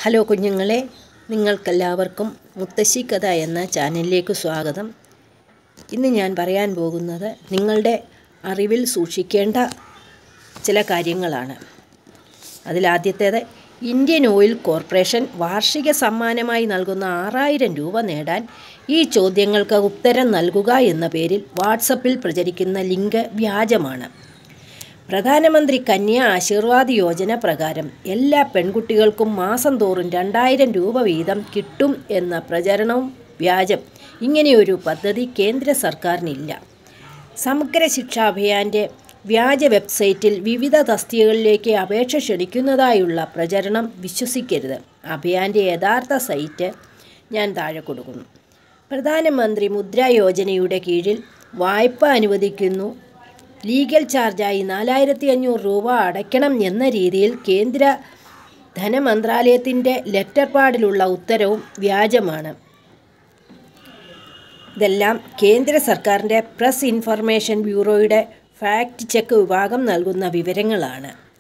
hello കുഞ്ഞുങ്ങളെ നിങ്ങൾക്കെല്ലാവർക്കും മുത്തശ്ശി കഥ എന്ന ചാനലിലേക്ക് സ്വാഗതം ഇന്ന് ഞാൻ പറയാൻ പോകുന്നത് നിങ്ങളുടെ അറിവിൽ സൂക്ഷിക്കേണ്ട ചില കാര്യങ്ങളാണ് അതിലാദ്യത്തേത് ഇന്ത്യൻ ഓയിൽ കോർപ്പറേഷൻ വാർഷിക സമ്മാനമായി നൽകുന്ന ആറായിരം രൂപ നേടാൻ ഈ ചോദ്യങ്ങൾക്ക് ഉത്തരം നൽകുക എന്ന പേരിൽ വാട്സപ്പിൽ പ്രചരിക്കുന്ന ലിങ്ക് വ്യാജമാണ് പ്രധാനമന്ത്രി കന്യ ആശീർവാദ് യോജന പ്രകാരം എല്ലാ പെൺകുട്ടികൾക്കും മാസം തോറും രണ്ടായിരം രൂപ വീതം കിട്ടും എന്ന പ്രചരണവും വ്യാജം ഇങ്ങനെയൊരു പദ്ധതി കേന്ദ്ര സർക്കാരിനില്ല സമഗ്ര ശിക്ഷാ അഭിയാൻ്റെ വ്യാജ വെബ്സൈറ്റിൽ വിവിധ തസ്തികകളിലേക്ക് അപേക്ഷ ക്ഷണിക്കുന്നതായുള്ള പ്രചരണം വിശ്വസിക്കരുത് അഭിയാൻ്റെ യഥാർത്ഥ സൈറ്റ് ഞാൻ താഴെ കൊടുക്കുന്നു പ്രധാനമന്ത്രി മുദ്രാ യോജനയുടെ കീഴിൽ വായ്പ അനുവദിക്കുന്നു ലീഗൽ ചാർജായി നാലായിരത്തി അഞ്ഞൂറ് രൂപ അടയ്ക്കണം എന്ന രീതിയിൽ കേന്ദ്ര ധനമന്ത്രാലയത്തിൻ്റെ ലെറ്റർ പാഡിലുള്ള ഉത്തരവും വ്യാജമാണ് ഇതെല്ലാം കേന്ദ്ര സർക്കാരിൻ്റെ press information bureau fact check വിഭാഗം നൽകുന്ന വിവരങ്ങളാണ്